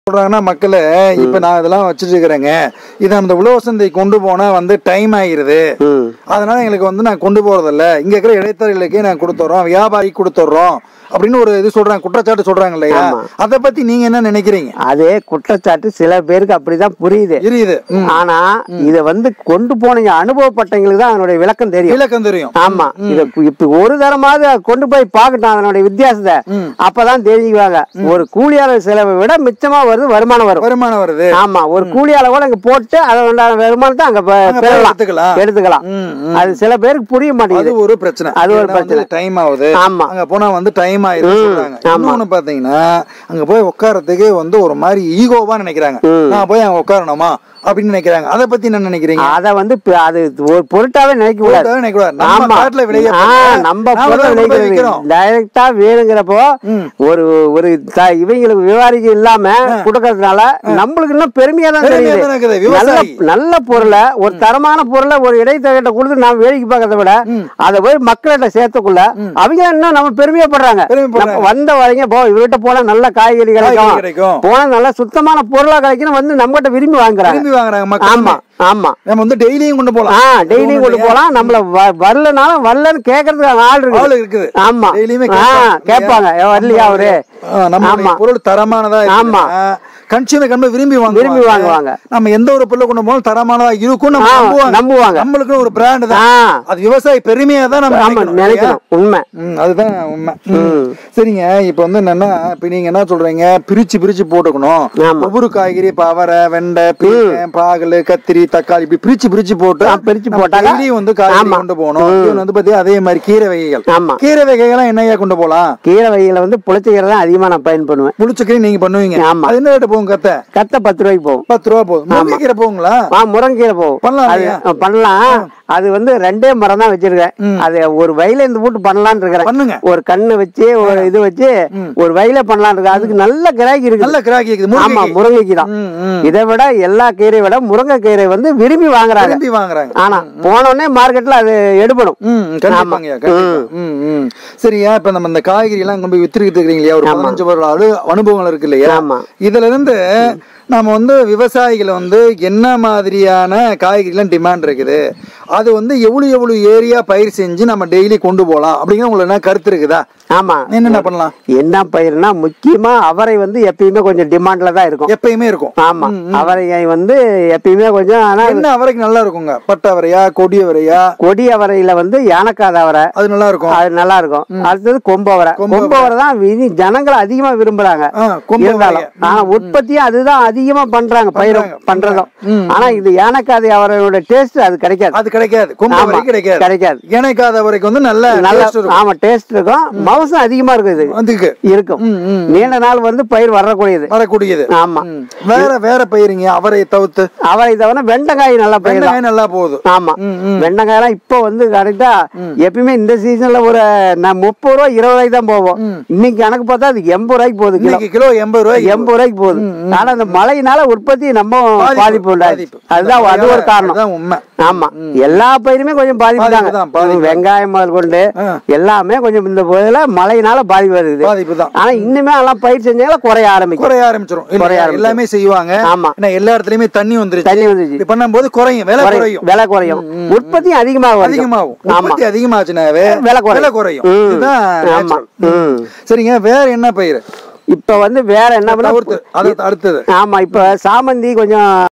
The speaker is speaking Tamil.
சொல்றாங்கன்னா மக்களே இப்ப நான் இதெல்லாம் வச்சுட்டு இருக்கிறேங்க இதை அந்த உழவசந்தை கொண்டு போனா வந்து டைம் ஆகிருது ம் அதனால எங்களுக்கு வந்து நான் கொண்டு போறதில்ல இங்க இருக்கிற இடைத்தரகளுக்கே நான் கொடுத்துறோம் வியாபாரி கொடுத்துட்றோம் அப்படின்னு ஒரு இது சொல்றாங்க குற்றச்சாட்டு சொல்றாங்க இல்லையா ஆமா. அதை பத்தி நீங்க என்ன நினைக்கிறீங்க அதே குற்றச்சாட்டு சில பேருக்கு அப்படிதான் புரியுது தெரியுது ம். ஆனா இத வந்து கொண்டு போனீங்க அனுபவப்பட்டவங்களுக்கு தான் அதனுடைய விளக்கம் தெரியும் விளக்கம் தெரியும் ஆமா இத இப்ப ஒரு தரமாவது அது கொண்டு போய் பார்க்கட்டும் அதனுடைய வித்தியாசத்தை அப்பதான் தெரிஞ்சுக்குவாங்க ஒரு கூலியாளர் செலவை விட மிச்சமா வருது வருமானம் வரும் வருமானம் வருது ஆமா ஒரு கூலியாளர் கூட இங்க போட்டு அதை உண்டான வருமானத்தை அங்க பெ- அங்க பெறலாம் எடுத்துக்கலாம். எடுத்துக்கலாம் ம், ம். அது சில பேருக்கு புரிய அது மாட்டேங்குது ஒரு பிரச்சனை அது ஒரு ஏன்னா வந்து பிரச்சனை. டைம் ஆகுது ஆமா. அங்க போனா வந்து டைம் ஆயிரும் சொல்றாங்க ஆமா. இன்னொன்னு பாத்தீங்கன்னா அங்க போய் உட்காரத்துக்கு வந்து ஒரு மாதிரி ஈகோவா நினைக்கிறாங்க நான் போய் அங்க உட்காரணுமா அப்படின்னு நினைக்கிறாங்க அதை பத்தி என்ன நினைக்கிறீங்க அத வந்து ப- அது ஒரு பொருட்டாவே நினைக்க கூடாது பொருட்டாவே நினைக்கக்கூடாது. நம்ம ஆமா. காட்டுல விளைய ஆ, பொருளை நம்ம நாம பொருளை தான் கொண்டு போய் விளைவிக்கிறது விக்கிறோம். டைரக்டா வேணுங்கிறப்போ ஒரு ஒரு த- இவங்களுக்கு விவாரிக்கு இல்லாம கொடுக்கறதுனால நம்மளுக்கு இன்னும் பெருமையா தான் பெருமையா தெரியுது தான் இருக்குது. நல்ல விவசாயி. நல்ல பொருளை ஒரு தரமான பொருளை ஒரு இடைத்தகிட்ட கொடுத்து நாம வேடிக்கை பார்க்கறத விட அதை போய் மக்கள்கிட்ட சேர்த்துக்குள்ள அவங்க இன்னும் நம்ம பெருமையப்படுறாங்க பெருமைப்படுறாங்க. நம்ம வந்த வரைங்க போ இவர்கிட்ட போனா நல்ல காய்கறி காய்கறி கிடைக்கும் கிடைக்கும். போனா நல்ல சுத்தமான பொருளா கிடைக்கும் வந்து நம்ம கிட்ட விரும்பி வாங்குறாங்க விரும்பி வாங்குறாங்க மக்கள் ஆமா ஆமா நம்ம வந்து டெய்லியும் கொண்டு ஆ போலாம் டெய்லியும் கொண்டு போலாம் நம்மள வ- வரலனாலும் வரலன்னு கேக்குறதுக்கு அங்க ஆள் ஆள் இருக்கு இருக்குது ஆமா டெய்லியுமே ஆ, கேட்பாங்க ஏ, வரலையா அவரு நம்ம ஆமா. பொருள் தரமானதா ஆமா. கன்சியூமர் கண்மை விரும்பி வாங்குவாங்க விரும்பி வாங்குவாங்க. நம்ம எந்த ஒரு பொருளை கொண்டு போனாலும் தரமானதா இருக்கும் நம்ம ஆ, நம்புவாங்க நம்புவாங்க. நம்மளுக்கு ஒரு பிராண்ட் தான் ஆ அது விவசாயி பெருமையா தான் நம்ம ஆமா நினைக்கணும் இல்லையா? நினைக்கணும் உண்மை ம், அதுதான் உண்மை ம். சரிங்க இப்ப வந்து என்னன்னா இப்ப நீங்க என்ன சொல்றீங்க பிரிச்சு பிரிச்சு போட்டுக்கணும் ஆமா. ஒவ்வொரு காய்கறி இப்ப அவரை வெண்டை பீர்க்கன் பாகல் கத்திரி தக்காளி இப்படி பிரிச்சு பிரிச்சு போட்டு ஆ, பிரிச்சு நம்ம போட்டாங்க. daily வந்து காய்கறி ஆமா. கொண்டு போகணும் இவன் வந்து பாத்தீங்கன்னா அதே மாதிரி கீரை வகைகள் ஆமா கீரை வகைகள்லாம் என்னையா கொண்டு போலாம் கீரை வகைகளை வந்து புளிச்சக்கீரை தான் அதிகமா நான் பயன் பண்ணுவேன் புளிச்சக்கீரை நீங்க பண்ணுவீங்க ஆமா. அது என்ன ரேட்டு போகும் கத்த கத்த பத்து ரூபாய்க்கு போகும் பத்து ரூபா போகுது முருங்கைக்கீரை போகுங்களா ஆ முருங்கீரை போகும் பண்ணலாம் அது இல்லையா? ஆ, பண்ணலாம் அது வந்து ரெண்டே மரம் தான் வச்சிருக்கேன் அது ஒரு வயல இந்த போட்டு பண்ணலாம்னு இருக்கிறேன் பண்ணுங்க ஒரு கண்ணு வச்சு ஒரு இது வச்சு ஒரு வயல பண்ணலாம்னு இருக்கு அதுக்கு நல்ல கிராக்கி இருக்கு நல்ல கிராக்கி இருக்குது ஆமா முருங்கைக்கு முருங்கைக்கு தான் ம், ம். இதை விட எல்லா கீரையை விட முருங்கைக்கீரை வந்து விரும்பி வாங்குறாங்க விரும்பி வாங்குறாங்க ஆனா போனோடனே மார்க்கெட்ல அது எடுபடும் ம் கண்டிப்பாங்கய்யா கண்டிப்பா ம் ம் சரியா இப்ப நம்ம இந்த காய்கறி எல்லாம் கொண்டு போய் வித்துக்கிட்டு இருக்கீங்க இல்லையா ஒரு பதினஞ்சு வருட அனு அனுபவங்கள் இருக்கு இல்லையா ஆமா. இதுல இருந்து நாம வந்து விவசாயிகளை வந்து என்ன மாதிரியான காய்கறிலாம் டிமாண்ட் இருக்குது அது வந்து எவ்வளவு எவ்வளவு ஏரியா பயிர் செஞ்சு நம்ம டெய்லி கொண்டு போகலாம் அப்படிங்கிற உங்களுக்கு என்ன கருத்து இருக்குதா ஆமா என்னென்ன பண்ணலாம் என்ன பயிர்னா முக்கியமா அவரை வந்து எப்பயுமே கொஞ்சம் டிமாண்ட்ல தான் இருக்கும் எப்பயுமே இருக்கும் ஆமா அவரை வந்து எப்பயுமே கொஞ்சம் ஆனா என்ன அவரைக்கு நல்லா இருக்குங்க பட்டை அவரையா கொடி அவரையா கொடி அவரையில வந்து யானக்காத அவரை அது நல்லா இருக்கும் அது நல்லா இருக்கும் அடுத்தது கொம்பு அவரை கொம்பு கொம்பு அவரை தான் விதி ஜனங்கள் அதிகமா விரும்புறாங்க ஆ, கொம்பு இருந்தாலும் அவரையா. ஆனா உற்பத்தியும் அதுதான் அதிகமா பண்றாங்க பயிரும் பண்றதும் ஆனா இது யானக்காதை அவரோட டேஸ்ட் அது கிடைக்காது அது கிடைக்காது கொம்பு ஆமா, அவரைக்கு கிடைக்காது கிடைக்காது. இணைக்காத அவரைக்கு வந்து நல்ல நல்ல taste இருக்கும் ஆமா டேஸ்ட் இருக்கும் மவுசம் அதிகமா இருக்கும் இது அதுக்கு இருக்கும் நீண்ட நாள் வந்து பயிர் வரக்கூடியது வரக்கூடியது ஆமா ம். வேற வேற பயிருங்க அவரை தவிர்த்து அவரை தவிர வெண்டைக்காய் நல்ல பயிர் தான் வெங்காயம் நல்லா போகுது ஆமா வெண்டைக்காயெல்லாம் இப்போ வந்து கரெக்டா எப்பயுமே இந்த சீசன்ல ஒரு நான் முப்பது ரூபா இருபது ரூபாய்க்கு தான் போவோம் இன்னைக்கு கணக்கு பார்த்தா அது எண்பது ரூபாய்க்கு போகுது கிலோ இன்னைக்கு கிலோ எண்பது ரூபாய் எண்பது ரூபாய்க்கு போகுது ஆனா அந்த மழையினால உற்பத்தி நம்ம பாதிப்பு உண்டாது அதுதான் அது ஒரு காரணம் அதுதான் உண்மை ஆமா எல்லா பயிருமே கொஞ்சம் பாதிப்பு பாதிப்பு தான், பாதிப்பு தாங்க வெங்காயம் முதல் கொண்டு ஆ. எல்லாமே கொஞ்சம் இந்த இதுல மழையினால பாதிப்பு வருது பாதிப்பு தான் ஆனா இன்னுமே எல்லாம் பயிர் செஞ்சால குறைய ஆரம்பிக்கும் குறைய ஆரம்பிச்சிரும் இல்லையா? எல்லாமே செய்வாங்க ஆமா. ஏன்னா எல்லா இடத்துலயுமே தண்ணி வந்துருச்சு தண்ணி வந்துச்சு இப்படி பண்ணும்போது குறையும் விலை குறையும். குறையும் விலை குறையும் உற்பத்தியும் அதிகமாக அதிகமாகும் ஆமா உற்பத்தி அதிகமாச்சுனாவே விலை குறையும். விலை குறையும் ம். இதுதான் ஆமா natural. ம். சரிங்க வேற என்ன பயிர் இப்ப வந்து வேற என்ன பண்ண தவிர்த்து அது அடுத்தது ஆமா இப்ப சாமந்தி கொஞ்சம்